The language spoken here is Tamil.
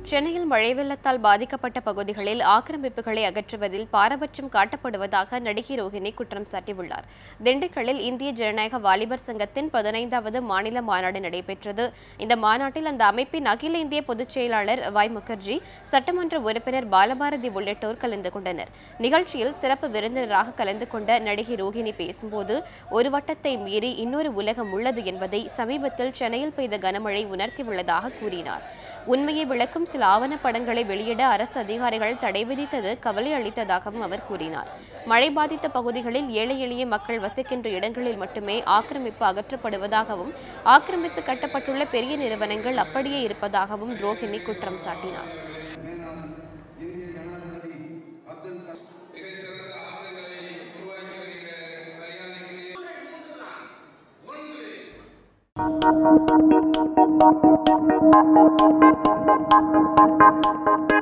சென்னையில் மழை வெள்ளத்தால் பாதிக்கப்பட்ட பகுதிகளில் ஆக்கிரமிப்புகளை அகற்றுவதில் பாரபட்சம் காட்டப்படுவதாக நடிகை ரோஹிணி குற்றம் சாட்டியுள்ளார் திண்டுக்கல்லில் இந்திய ஜனநாயக வாலிபர் சங்கத்தின் பதினைந்தாவது மாநில மாநாடு நடைபெற்றது இந்த மாநாட்டில் அந்த அமைப்பின் அகில இந்திய பொதுச் செயலாளர் வாய் முகர்ஜி சட்டமன்ற உறுப்பினர் பாலபாரதி உள்ளிட்டோர் கலந்து கொண்டனர் நிகழ்ச்சியில் சிறப்பு விருந்தினராக கலந்து கொண்ட நடிகை ரோஹிணி பேசும்போது ஒரு வட்டத்தை மீறி இன்னொரு உலகம் உள்ளது என்பதை சமீபத்தில் சென்னையில் பெய்த கனமழை உணர்த்தியுள்ளதாக கூறினார் உண்மையை விளக்கும் சில ஆவணப்படங்களை வெளியிட அரசு அதிகாரிகள் தடை விதித்தது கவலை அளித்ததாகவும் அவர் கூறினார் மழை பாதித்த பகுதிகளில் ஏழை எளிய மக்கள் வசிக்கின்ற இடங்களில் மட்டுமே ஆக்கிரமிப்பு அகற்றப்படுவதாகவும் ஆக்கிரமித்து கட்டப்பட்டுள்ள பெரிய நிறுவனங்கள் அப்படியே இருப்பதாகவும் ரோஹிணி குற்றம் சாட்டினார் Thank you.